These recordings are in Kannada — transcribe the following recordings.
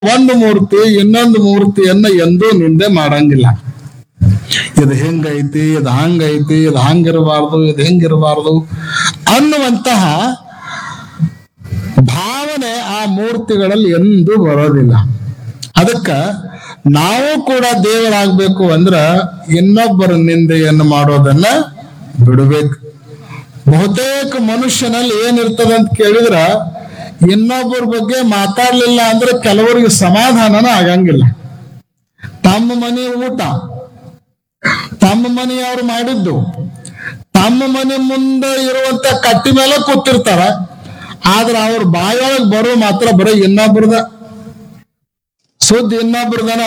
ಒಂದು ಮೂರ್ತಿ ಇನ್ನೊಂದು ಮೂರ್ತಿಯನ್ನ ಎಂದೂ ನಿಂದೆ ಮಾಡಂಗಿಲ್ಲ ಇದು ಹೆಂಗೈತಿ ಇದು ಹಂಗೈತಿ ಇದು ಹಂಗಿರಬಾರ್ದು ಇದು ಹೆಂಗಿರಬಾರ್ದು ಅನ್ನುವಂತಹ ಭಾವನೆ ಆ ಮೂರ್ತಿಗಳಲ್ಲಿ ಎಂದೂ ಬರೋದಿಲ್ಲ ಅದಕ್ಕ ನಾವು ಕೂಡ ದೇವರಾಗ್ಬೇಕು ಅಂದ್ರ ಇನ್ನೊಬ್ಬರ ನಿಂದೆಯನ್ನು ಮಾಡೋದನ್ನ ಬಿಡಬೇಕು ಬಹುತೇಕ ಮನುಷ್ಯನಲ್ಲಿ ಏನಿರ್ತದೆ ಅಂತ ಕೇಳಿದ್ರ ಇನ್ನೊಬ್ಬರ ಬಗ್ಗೆ ಮಾತಾಡ್ಲಿಲ್ಲ ಅಂದ್ರೆ ಕೆಲವರಿಗೆ ಸಮಾಧಾನನ ಆಗಂಗಿಲ್ಲ ತಮ್ಮ ಮನೆ ಊಟ ತಮ್ಮ ಮನೆಯವ್ರು ಮಾಡಿದ್ದು ತಮ್ಮ ಮನೆ ಮುಂದೆ ಇರುವಂತ ಕಟ್ಟಿ ಮೇಲೆ ಕೂತಿರ್ತಾರ ಆದ್ರ ಅವ್ರ ಬಾಯೊಳಗ್ ಬರೋ ಮಾತ್ರ ಬರೀ ಇನ್ನೊಬ್ರದ ಸುದ್ದಿ ಇನ್ನೊಬ್ರದನ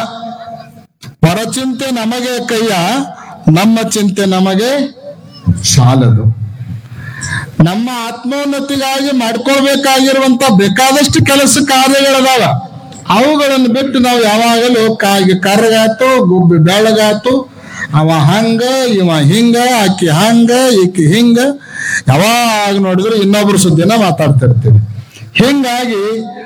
ಪರಚಿಂತೆ ನಮಗೆ ಕೈಯ ನಮ್ಮ ಚಿಂತೆ ನಮಗೆ ಸಾಲದು ನಮ್ಮ ಆತ್ಮೋನ್ನತಿಗಾಗಿ ಮಾಡ್ಕೊಳ್ಬೇಕಾಗಿರುವಂತ ಬೇಕಾದಷ್ಟು ಕೆಲಸ ಕಾರ್ಯಗಳದಾವ ಅವುಗಳನ್ನು ಬಿಟ್ಟು ನಾವು ಯಾವಾಗಲೂ ಕಾಗಿ ಕರ್ಗಾತು ಗುಬ್ಬಿ ಬೆಳಗಾತು ಅವ ಹಂಗ ಇವ ಹಿಂಗ ಆಕಿ ಹಂಗ ಈಕಿ ಹಿಂಗ ಯಾವಾಗ ನೋಡಿದ್ರು ಇನ್ನೊಬ್ರ ಸುದ್ದಿನ ಮಾತಾಡ್ತಿರ್ತೀವಿ ಹಿಂಗಾಗಿ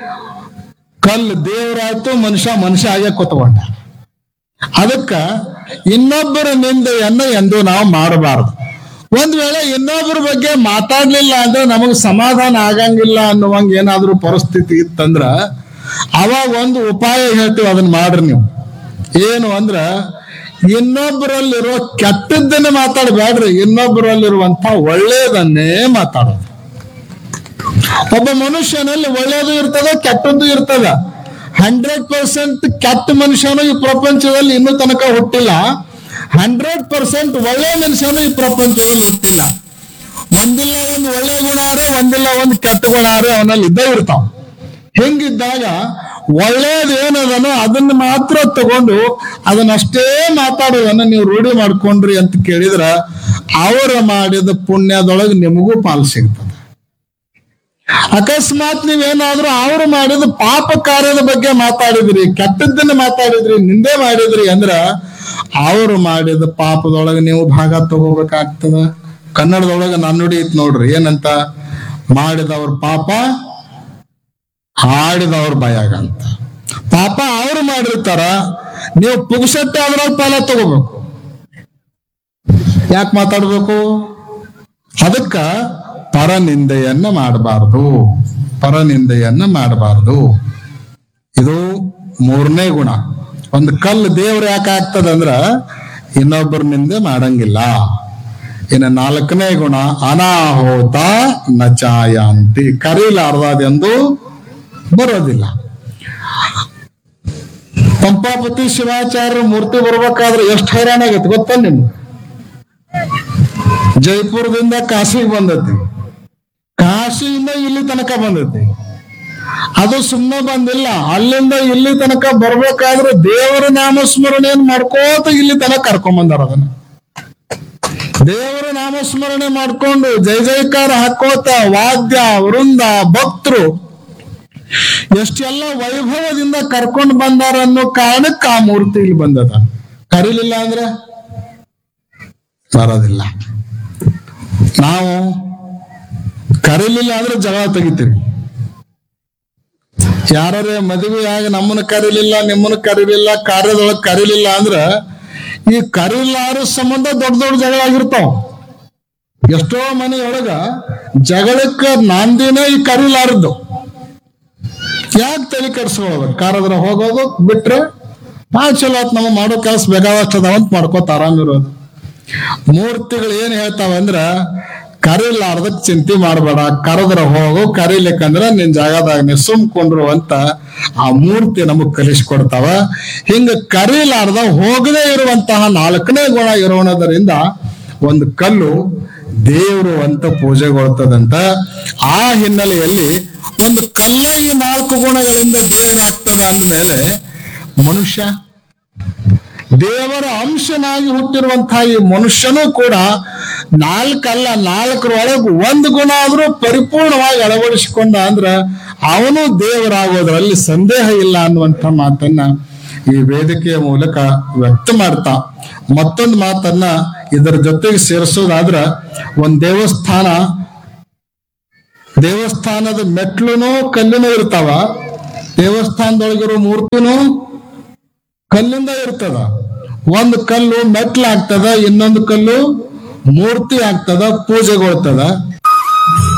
ಕಲ್ಲು ದೇವರಾಯ್ತು ಮನುಷ್ಯ ಮನುಷ್ಯ ಆಗೇ ಕೂತ್ಕೊಂಡ ಅದಕ್ಕ ಇನ್ನೊಬ್ಬರ ನಿಂದೆಯನ್ನ ಎಂದು ನಾವು ಮಾಡಬಾರದು ಒಂದ್ ವೇಳೆ ಇನ್ನೊಬ್ಬರ ಬಗ್ಗೆ ಮಾತಾಡ್ಲಿಲ್ಲ ಅಂದ್ರೆ ನಮಗ್ ಸಮಾಧಾನ ಆಗಂಗಿಲ್ಲ ಅನ್ನುವಂಗ ಏನಾದ್ರೂ ಪರಿಸ್ಥಿತಿ ಇತ್ತಂದ್ರ ಅವಾಗ ಒಂದು ಉಪಾಯ ಹೇಳ್ತೀವಿ ಅದನ್ನ ಮಾಡ್ರಿ ನೀವು ಏನು ಅಂದ್ರ ಇನ್ನೊಬ್ಬರಲ್ಲಿರುವ ಕೆಟ್ಟದ್ದನ್ನೇ ಮಾತಾಡಬೇಡ್ರಿ ಇನ್ನೊಬ್ಬರಲ್ಲಿರುವಂತ ಒಳ್ಳೇದನ್ನೇ ಮಾತಾಡೋದು ಒಬ್ಬ ಮನುಷ್ಯನಲ್ಲಿ ಒಳ್ಳೇದು ಇರ್ತದ ಕೆಟ್ಟದ್ದು ಇರ್ತದ ಹಂಡ್ರೆಡ್ ಪರ್ಸೆಂಟ್ ಕೆಟ್ಟ ಮನುಷ್ಯನು ಈ ಪ್ರಪಂಚದಲ್ಲಿ ಇನ್ನೂ ತನಕ ಹುಟ್ಟಿಲ್ಲ ಹಂಡ್ರೆಡ್ ಪರ್ಸೆಂಟ್ ಒಳ್ಳೆ ಮನುಷ್ಯನು ಈ ಪ್ರಪಂಚದಲ್ಲಿ ಹುಟ್ಟಿಲ್ಲ ಒಂದಿಲ್ಲ ಒಂದು ಒಳ್ಳೆ ಗುಣ ಆರೆ ಒಂದಿಲ್ಲ ಒಂದು ಕೆಟ್ಟ ಗುಣ ಆರೆ ಅವನಲ್ಲಿ ಇದ್ದೇ ಇರ್ತಾವ ಹಿಂಗಿದ್ದಾಗ ಒಳ್ಳೇದು ಏನದನೋ ಅದನ್ನ ಮಾತ್ರ ತಗೊಂಡು ಅದನ್ನಷ್ಟೇ ಮಾತಾಡೋದನ್ನ ನೀವು ರೂಢಿ ಮಾಡ್ಕೊಂಡ್ರಿ ಅಂತ ಕೇಳಿದ್ರ ಅವರ ಮಾಡಿದ ಪುಣ್ಯದೊಳಗೆ ನಿಮಗೂ ಪಾಲು ಸಿಗ್ತದೆ ಅಕಸ್ಮಾತ್ ನೀವೇನಾದ್ರೂ ಅವ್ರು ಮಾಡಿದ ಪಾಪ ಕಾರ್ಯದ ಬಗ್ಗೆ ಮಾತಾಡಿದ್ರಿ ಕೆಟ್ಟದ್ದನ್ನ ಮಾತಾಡಿದ್ರಿ ನಿಂದೆ ಮಾಡಿದ್ರಿ ಅಂದ್ರ ಅವ್ರು ಮಾಡಿದ ಪಾಪದೊಳಗೆ ನೀವು ಭಾಗ ತಗೋಬೇಕಾಗ್ತದ ಕನ್ನಡದೊಳಗೆ ನನ್ನುಡಿ ಐತ್ ನೋಡ್ರಿ ಏನಂತ ಮಾಡಿದವ್ರ ಪಾಪ ಹಾಡಿದವ್ರ ಭಯಾಗ ಅಂತ ಪಾಪ ಅವ್ರು ಮಾಡಿರ್ತಾರ ನೀವು ಪುಗ್ಸಟ್ಟೆ ಅದ್ರೊಳಗೆ ಪಾಲ ತಗೋಬೇಕು ಯಾಕೆ ಮಾತಾಡ್ಬೇಕು ಅದಕ್ಕ ಪರನಿಂದೆಯನ್ನ ಮಾಡಬಾರ್ದು ಪರನಿಂದೆಯನ್ನ ಮಾಡಬಾರ್ದು ಇದು ಮೂರನೇ ಗುಣ ಒಂದು ಕಲ್ಲು ದೇವ್ರ ಯಾಕೆ ಆಗ್ತದಂದ್ರ ಇನ್ನೊಬ್ಬರ ನಿಂದೆ ಮಾಡಂಗಿಲ್ಲ ಇನ್ನು ನಾಲ್ಕನೇ ಗುಣ ಅನಾಹೋತ ನಚಾಯಾಂತಿ ಕರೀಲಾರ್ದದೆಂದು ಬರೋದಿಲ್ಲ ಪಂಪಾಪತಿ ಶಿವಾಚಾರ್ಯ ಮೂರ್ತಿ ಬರ್ಬೇಕಾದ್ರೆ ಎಷ್ಟು ಹೈರಾಣ ಆಗೈತೆ ಗೊತ್ತಾ ನಿಮ್ಗೆ ಜೈಪುರದಿಂದ ಕಾಶಿಗೆ ಬಂದೈತಿ ಕಾಶಿಯಿಂದ ಇಲ್ಲಿ ತನಕ ಬಂದೈತಿ ಅದು ಸುಮ್ಮನೆ ಬಂದಿಲ್ಲ ಅಲ್ಲಿಂದ ಇಲ್ಲಿ ತನಕ ಬರ್ಬೇಕಾದ್ರೆ ದೇವರ ನಾಮಸ್ಮರಣೆಯನ್ನು ಮಾಡ್ಕೋತ ಇಲ್ಲಿ ತನಕ ಕರ್ಕೊಂಡ್ ಬಂದಾರ ಅದನ್ನ ದೇವರ ನಾಮಸ್ಮರಣೆ ಮಾಡ್ಕೊಂಡು ಜೈ ಜೈಕಾರ ಹಾಕೋತ ವಾದ್ಯ ವೃಂದ ಭಕ್ತರು ಎಷ್ಟೆಲ್ಲ ವೈಭವದಿಂದ ಕರ್ಕೊಂಡು ಬಂದಾರ ಅನ್ನೋ ಕಾರಣಕ್ಕೆ ಆ ಮೂರ್ತಿ ಇಲ್ಲಿ ಬಂದದ ಕರೀಲಿಲ್ಲ ಅಂದ್ರೆ ಬರೋದಿಲ್ಲ ನಾವು ಕರೀಲಿಲ್ಲ ಅಂದ್ರೆ ಜಗಳ ತೆಗಿತೀವಿ ಯಾರೇ ಮದುವೆಯಾಗಿ ನಮ್ಮನ್ನ ಕರೀಲಿಲ್ಲ ನಿಮ್ಮನ್ನ ಕರೀಲಿಲ್ಲ ಕಾರ್ಯದೊಳಗೆ ಕರೀಲಿಲ್ಲ ಅಂದ್ರ ಈ ಕರೀಲಾರ ಸಂಬಂಧ ದೊಡ್ಡ ದೊಡ್ಡ ಜಗಳ ಆಗಿರ್ತಾವ ಎಷ್ಟೋ ಮನೆಯೊಳಗ ಜಗಳಕ್ಕ ನಾಂದಿನೇ ಈ ಕರೀಲಾರದ್ದು ಯಾಕೆ ತಲೆ ಕೆಡ್ಸ್ಕೊಳ್ಳೋದು ಕಾರದ್ರ ಹೋಗೋದು ಬಿಟ್ರೆ ಬಾ ಚಲೋ ಆತ್ ನಮ್ಮ ಮಾಡೋ ಕೆಲಸ ಬೇಕಾದಷ್ಟು ಅದಾವ ಅಂತ ಮಾಡ್ಕೋತ ಆರಾಮಿರೋದು ಮೂರ್ತಿಗಳು ಏನ್ ಹೇಳ್ತಾವ ಅಂದ್ರ ಕರೀಲಾರ್ದಕ್ ಚಿಂತೆ ಮಾಡಬೇಡ ಕರೆದ್ರ ಹೋಗು ಕರೀಲಿಕ್ಕಂದ್ರ ನಿನ್ ಜಾಗದಾಗ ನೀ ಸುಮ್ಕೊಂಡ್ರು ಅಂತ ಆ ಮೂರ್ತಿ ನಮಗ್ ಕಲಿಸ್ಕೊಡ್ತಾವ ಹಿಂಗ ಕರೀಲಾರ್ದ ಹೋಗದೇ ಇರುವಂತಹ ನಾಲ್ಕನೇ ಗುಣ ಇರೋಣದರಿಂದ ಒಂದು ಕಲ್ಲು ದೇವರು ಅಂತ ಪೂಜೆಗೊಳ್ತದಂತ ಆ ಹಿನ್ನೆಲೆಯಲ್ಲಿ ಒಂದು ಕಲ್ಲೇ ಈ ನಾಲ್ಕು ಗುಣಗಳಿಂದ ದೇವರಾಗ್ತದ ಅಂದ್ಮೇಲೆ ಮನುಷ್ಯ ದೇವರ ಅಂಶನಾಗಿ ಹುಟ್ಟಿರುವಂತಹ ಈ ಮನುಷ್ಯನೂ ಕೂಡ ನಾಲ್ಕಲ್ಲ ನಾಲ್ಕರೊಳಗೆ ಒಂದು ಗುಣ ಆದ್ರೂ ಪರಿಪೂರ್ಣವಾಗಿ ಅಳವಡಿಸಿಕೊಂಡ ಅಂದ್ರ ಅವನು ದೇವರಾಗೋದ್ರಲ್ಲಿ ಸಂದೇಹ ಇಲ್ಲ ಅನ್ನುವಂಥ ಮಾತನ್ನ ಈ ವೇದಿಕೆಯ ಮೂಲಕ ವ್ಯಕ್ತ ಮಾಡ್ತಾ ಮತ್ತೊಂದು ಮಾತನ್ನ ಇದರ ಜೊತೆಗೆ ಸೇರಿಸೋದಾದ್ರ ಒಂದ್ ದೇವಸ್ಥಾನ ದೇವಸ್ಥಾನದ ಮೆಟ್ಲುನೂ ಕಲ್ಲಿನೂ ಇರ್ತಾವ ದೇವಸ್ಥಾನದೊಳಗಿರೋ ಮೂರ್ತಿನೂ ಕಲ್ಲಿಂದ ಇರ್ತದ ಒಂದು ಕಲ್ಲು ಮೆಟ್ಲಾಗ್ತದ ಇನ್ನೊಂದು ಕಲ್ಲು ಮೂರ್ತಿ ಆಗ್ತದ ಪೂಜೆಗೊಳ್ತದ